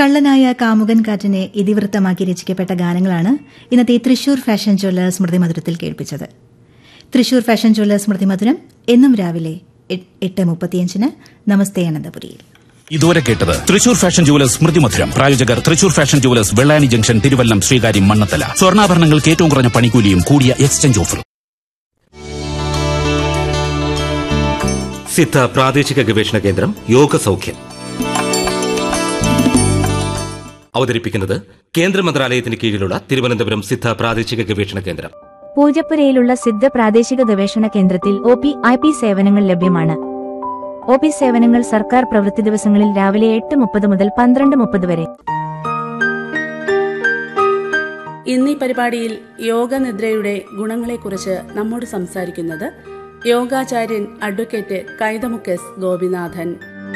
കള്ളനായ കാമുകൻ കാറ്റിനെ ഇതിവൃത്തമാക്കി രചിക്കപ്പെട്ട ഗാനങ്ങളാണ് ഇന്നത്തെ തൃശൂർ ഫാഷൻ ജ്വല്ലേഴ്സ് സ്മൃതി മധുരത്തിൽ കേൾപ്പിച്ചത് തൃശൂർ ഫാഷൻ ജ്വല്ലേഴ്സ് സ്മൃതി മധുരം എന്നും രാവിലെ എ- എട്ട് മുപ്പത്തിയഞ്ചിന് നമസ്തേ അനന്തപുരിയിൽ ഇതുവരെ കേട്ടത് തൃശൂർ ഫാഷൻ ജുവലേഴ്സ് സ്മൃതി മധുരം പ്രായോജകർ Thrissur fashion jewellers Vellani junction Thiruvallam Sreekaryam Mannanthala സ്വർണ്ണാഭരണങ്ങൾക്ക് ഏറ്റവും കുറഞ്ഞ പണിക്കൂലിയും കൂടിയ എക്സ്ചേഞ്ച് ഓഫറും സിദ്ധ പ്രാദേശിക ഗവേഷണ കേന്ദ്രം യോഗ സൗഖ്യം അവതരിപ്പിക്കുന്നത് കേന്ദ്ര മന്ത്രാലയത്തിന് കീഴിലുള്ള തിരുവനന്തപുരം സിദ്ധ പ്രാദേശിക ഗവേഷണ കേന്ദ്രം പൂജപ്പുരയിലുള്ള സിദ്ധ പ്രാദേശിക ഗവേഷണ കേന്ദ്രത്തിൽ ഒ പി ഐ പി സേവനങ്ങൾ ലഭ്യമാണ് ഒ പി സേവനങ്ങൾ സർക്കാർ പ്രവൃത്തി ദിവസങ്ങളിൽ രാവിലെ എട്ട് മുപ്പത് മുതൽ പന്ത്രണ്ട് മുപ്പത് വരെ ഇന്ന് ഈ പരിപാടിയിൽ യോഗനിദ്രയുടെ ഗുണങ്ങളെക്കുറിച്ച് നമ്മോട് സംസാരിക്കുന്നത് യോഗാചാര്യൻ അഡ്വക്കേറ്റ് കൈതമുക്കെസ് ഗോപിനാഥൻ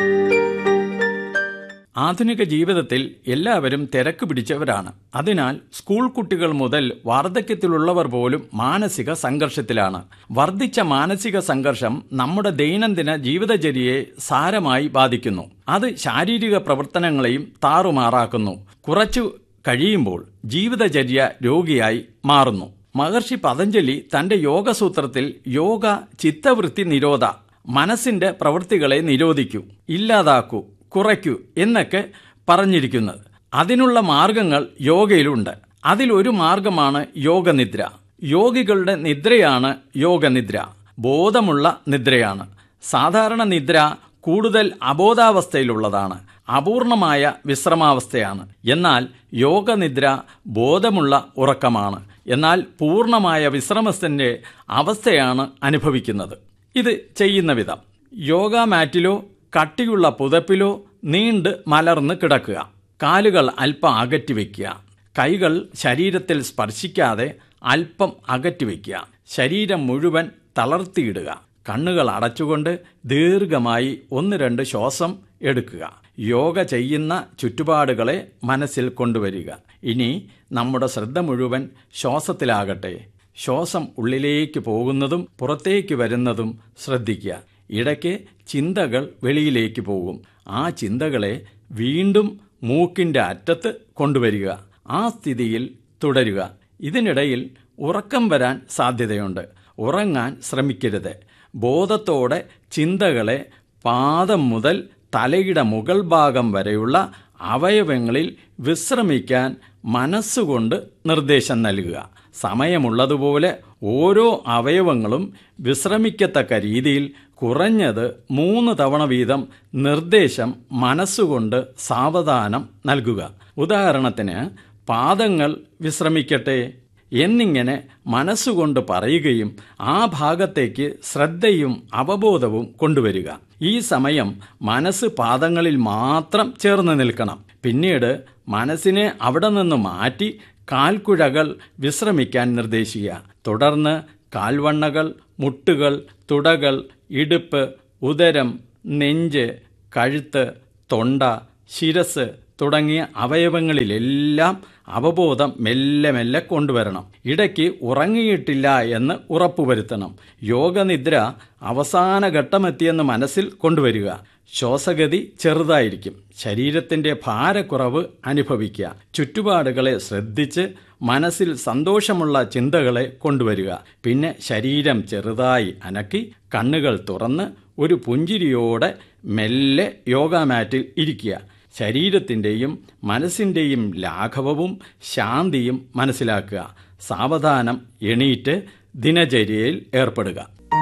ആധുനിക ജീവിതത്തിൽ എല്ലാവരും തിരക്ക് പിടിച്ചവരാണ് അതിനാൽ സ്കൂൾ കുട്ടികൾ മുതൽ വാർദ്ധക്യത്തിലുള്ളവർ പോലും മാനസിക സംഘർഷത്തിലാണ് വർദ്ധിച്ച മാനസിക സംഘർഷം നമ്മുടെ ദൈനംദിന ജീവിതചര്യയെ സാരമായി ബാധിക്കുന്നു അത് ശാരീരിക പ്രവർത്തനങ്ങളെയും താറുമാറാക്കുന്നു കുറച്ചു കഴിയുമ്പോൾ ജീവിതചര്യ രോഗിയായി മാറുന്നു മഹർഷി പതഞ്ജലി തന്റെ യോഗസൂത്രത്തിൽ യോഗ ചിത്തവൃത്തി നിരോധ മനസ്സിന്റെ പ്രവൃത്തികളെ നിരോധിക്കൂ ഇല്ലാതാക്കൂ കുറയ്ക്കൂ എന്നൊക്കെ പറഞ്ഞിരിക്കുന്നത് അതിനുള്ള മാർഗങ്ങൾ യോഗയിലുണ്ട് അതിലൊരു മാർഗമാണ് യോഗനിദ്ര യോഗികളുടെ നിദ്രയാണ് യോഗനിദ്ര ബോധമുള്ള നിദ്രയാണ് സാധാരണ നിദ്ര കൂടുതൽ അബോധാവസ്ഥയിലുള്ളതാണ് അപൂർണമായ വിശ്രമാവസ്ഥയാണ് എന്നാൽ യോഗനിദ്ര ബോധമുള്ള ഉറക്കമാണ് എന്നാൽ പൂർണ്ണമായ വിശ്രമത്തിന്റെ അവസ്ഥയാണ് അനുഭവിക്കുന്നത് ഇത് ചെയ്യുന്ന വിധം യോഗ മാറ്റിലോ കട്ടിയുള്ള പുതപ്പിലോ നീണ്ട് മലർന്ന് കിടക്കുക കാലുകൾ അല്പം അകറ്റി വയ്ക്കുക കൈകൾ ശരീരത്തിൽ സ്പർശിക്കാതെ അല്പം അകറ്റി വയ്ക്കുക ശരീരം മുഴുവൻ തളർത്തിയിടുക കണ്ണുകൾ അടച്ചുകൊണ്ട് ദീർഘമായി ഒന്ന് രണ്ട് ശ്വാസം എടുക്കുക യോഗ ചെയ്യുന്ന ചുറ്റുപാടുകളെ മനസ്സിൽ കൊണ്ടുവരിക ഇനി നമ്മുടെ ശ്രദ്ധ മുഴുവൻ ശ്വാസത്തിലാകട്ടെ ശ്വാസം ഉള്ളിലേക്ക് പോകുന്നതും പുറത്തേക്ക് വരുന്നതും ശ്രദ്ധിക്കുക ഇടയ്ക്ക് ചിന്തകൾ വെളിയിലേക്ക് പോകും ആ ചിന്തകളെ വീണ്ടും മൂക്കിന്റെ അറ്റത്ത് കൊണ്ടുവരിക ആ സ്ഥിതിയിൽ തുടരുക ഇതിനിടയിൽ ഉറക്കം വരാൻ സാധ്യതയുണ്ട് ഉറങ്ങാൻ ശ്രമിക്കരുത് ബോധത്തോടെ ചിന്തകളെ പാദം മുതൽ തലയുടെ മുകൾ ഭാഗം വരെയുള്ള അവയവങ്ങളിൽ വിശ്രമിക്കാൻ മനസ്സുകൊണ്ട് നിർദ്ദേശം നൽകുക സമയമുള്ളതുപോലെ ഓരോ അവയവങ്ങളും വിശ്രമിക്കത്തക്ക രീതിയിൽ കുറഞ്ഞത് മൂന്ന് തവണ വീതം നിർദ്ദേശം മനസ്സുകൊണ്ട് സാവധാനം നൽകുക ഉദാഹരണത്തിന് പാദങ്ങൾ വിശ്രമിക്കട്ടെ എന്നിങ്ങനെ മനസ്സുകൊണ്ട് പറയുകയും ആ ഭാഗത്തേക്ക് ശ്രദ്ധയും അവബോധവും കൊണ്ടുവരിക ഈ സമയം മനസ്സ് പാദങ്ങളിൽ മാത്രം ചേർന്ന് നിൽക്കണം പിന്നീട് മനസ്സിനെ അവിടെ നിന്ന് മാറ്റി കാൽക്കുഴകൾ വിശ്രമിക്കാൻ നിർദ്ദേശിക്കുക തുടർന്ന് കാൽവണ്ണകൾ മുട്ടുകൾ തുടകൾ ഇടുപ്പ് ഉദരം നെഞ്ച് കഴുത്ത് തൊണ്ട ശിരസ് തുടങ്ങിയ അവയവങ്ങളിലെല്ലാം അവബോധം മെല്ലെ മെല്ലെ കൊണ്ടുവരണം ഇടയ്ക്ക് ഉറങ്ങിയിട്ടില്ല എന്ന് ഉറപ്പുവരുത്തണം യോഗനിദ്ര അവസാന ഘട്ടമെത്തിയെന്ന് മനസ്സിൽ കൊണ്ടുവരിക ശ്വാസഗതി ചെറുതായിരിക്കും ശരീരത്തിന്റെ ഭാരക്കുറവ് അനുഭവിക്കുക ചുറ്റുപാടുകളെ ശ്രദ്ധിച്ച് മനസ്സിൽ സന്തോഷമുള്ള ചിന്തകളെ കൊണ്ടുവരിക പിന്നെ ശരീരം ചെറുതായി അനക്കി കണ്ണുകൾ തുറന്ന് ഒരു പുഞ്ചിരിയോടെ മെല്ലെ യോഗ മാറ്റിൽ ഇരിക്കുക ശരീരത്തിൻ്റെയും മനസ്സിൻ്റെയും ലാഘവവും ശാന്തിയും മനസ്സിലാക്കുക സാവധാനം എണീറ്റ് ദിനചര്യയിൽ ഏർപ്പെടുക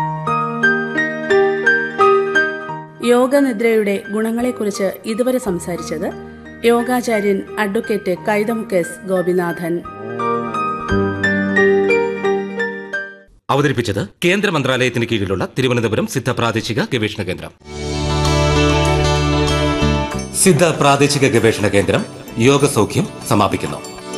യോഗനിദ്രയുടെ ഗുണങ്ങളെക്കുറിച്ച് ഇതുവരെ സംസാരിച്ചത് യോഗാചാര്യൻ അഡ്വക്കേറ്റ് കൈതമുക്കെസ് ഗോപിനാഥൻ അവതരിപ്പിച്ചത് കേന്ദ്ര മന്ത്രാലയത്തിന് കീഴിലുള്ള തിരുവനന്തപുരം സിദ്ധ പ്രാദേശിക ഗവേഷണ കേന്ദ്രം സിദ്ധ പ്രാദേശിക ഗവേഷണ കേന്ദ്രം യോഗ സൗഖ്യം സമാപിക്കുന്നു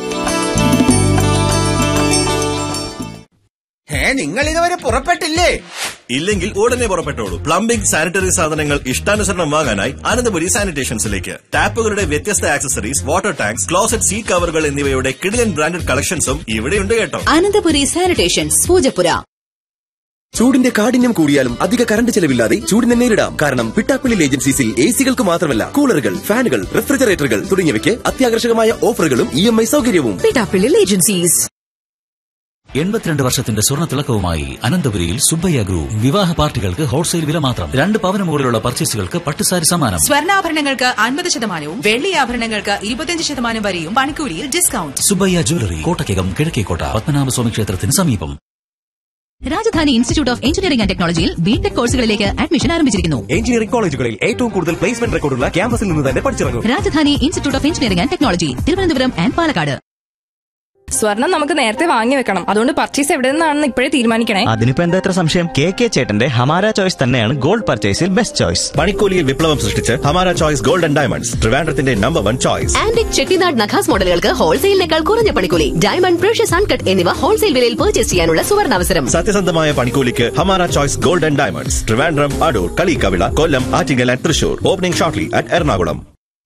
ഏ നിങ്ങൾ ഇതുവരെ പുറപ്പെട്ടില്ലേ ഇല്ലെങ്കിൽ ഉടനെ പുറപ്പെട്ടോളൂ പ്ലംബിംഗ് സാനിറ്ററി സാധനങ്ങൾ ഇഷ്ടാനുസരണം വാങ്ങാനായി അനന്തപുരി സാനിറ്റേഷൻസിലേക്ക് ടാപ്പുകളുടെ വ്യത്യസ്ത accessories water tanks closet seat കവറുകൾ എന്നിവയുടെ കിടിലൻ ബ്രാൻഡഡ് കളക്ഷൻസും ഇവിടെയുണ്ട് കേട്ടോ അനന്തപുരി സാനിറ്റേഷൻസ് പൂജപ്പുര ചൂടിന്റെ കാഠിന്യം കൂടിയാലും അധിക കറണ്ട് ചെലവില്ലാതെ ചൂടിനെ നേരിടാം കാരണം പിട്ടാപ്പിള്ളി ഏജൻസീസിൽ എ സികൾക്ക് മാത്രമല്ല കൂളറുകൾ ഫാനുകൾ റെഫ്രിജറേറ്ററുകൾ തുടങ്ങിയവയ്ക്ക് അത്യാകർഷകമായ ഓഫറുകളും ഇ എം ഐ സൗകര്യവും പിട്ടാപ്പിള്ളി ഏജൻസീസ് എൺപത്തിരണ്ട് വർഷത്തിന്റെ സ്വർണ്ണ തിളക്കവുമായി അനന്തപുരിയിൽ സുബ്ബയ്യ ഗ്രൂപ്പ് വിവാഹ പാർട്ടികൾക്ക് ഹോൾസെയിൽ വില മാത്രം രണ്ട് പവന് മുകളിലുള്ള പർച്ചേസുകൾക്ക് പട്ടുസാരി സമ്മാനം സ്വർണ്ണാഭരണങ്ങൾക്ക് അൻപത് ശതമാനവും വെള്ളി ആഭരണങ്ങൾക്ക് ഇരുപത്തിയഞ്ച് ശതമാനം വരെയും പണിക്കൂലിയിൽ ഡിസ്കൗണ്ട് സുബ്ബയ്യ ജ്വല്ലറി കോട്ടയ്ക്കകം കിഴക്കേക്കോട്ട പത്മനാഭസ്വാമി ക്ഷേത്രത്തിന് സമീപം Rajadhani institute of engineering and ടെക്നോളജിയിൽ ബിടെക് കോഴ്സുകളിലേക്ക് അഡ്മിഷൻ ആരംഭിച്ചിരിക്കുന്നു എഞ്ചിനീയറിംഗ് കോളേജുകളിൽ ഏറ്റവും കൂടുതൽ പ്ലേസ്മെന്റ് റെക്കോർഡുള്ള ക്യാമ്പസിൽ നിന്ന് തന്നെ പഠിച്ചിറങ്ങും Rajadhani institute of engineering and technology Thiruvananthapuram and Palakkad സ്വർണം നമുക്ക് നേരത്തെ വാങ്ങി വെക്കണം അതുകൊണ്ട് പർച്ചേസ് എവിടെ നിന്നാണെന്ന് ഇപ്പോഴേ തീരുമാനിക്കണേ അതിനിപ്പോ എന്താ ഇത്ര സംശയം കെ കെ ചേട്ടന്റെ ഹമാര ചോയ്സ് തന്നെയാണ് ഗോൾഡ് പർച്ചേസിൽ ബെസ്റ്റ് ചോയ്സ് പണിക്കൂലിയിൽ വിപ്ലവം സൃഷ്ടിച്ച് Hamara choice gold and diamonds ട്രിവാൻഡ്രത്തിന്റെ number one choice antique Chettinad Nakas മോഡലുകൾക്ക് ഹോൾസെയിലിനേക്കാൾ കുറഞ്ഞ പണിക്കൂലി ഡയമണ്ട് പ്രഷ്യസ് അൺകട്ട് എന്നിവ ഹോൾസെയിൽ വിലയിൽ പർച്ചേസ് ചെയ്യാനുള്ള സുവർണാവസരം സത്യസന്ധമായ പണിക്കൂലിക്ക് Hamara choice gold and diamonds Trivandrum Adoor Kalikkavila Kollam Attingal and Thrissur opening shortly at Ernakulam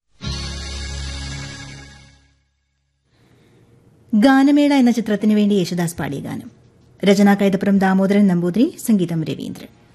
Ganamela എന്ന ചിത്രത്തിനു വേണ്ടി യേശുദാസ് പാടിയ ഗാനം രചനാ കൈതപ്പുറം ദാമോദരൻ നമ്പൂതിരി സംഗീതം രവീന്ദ്രൻ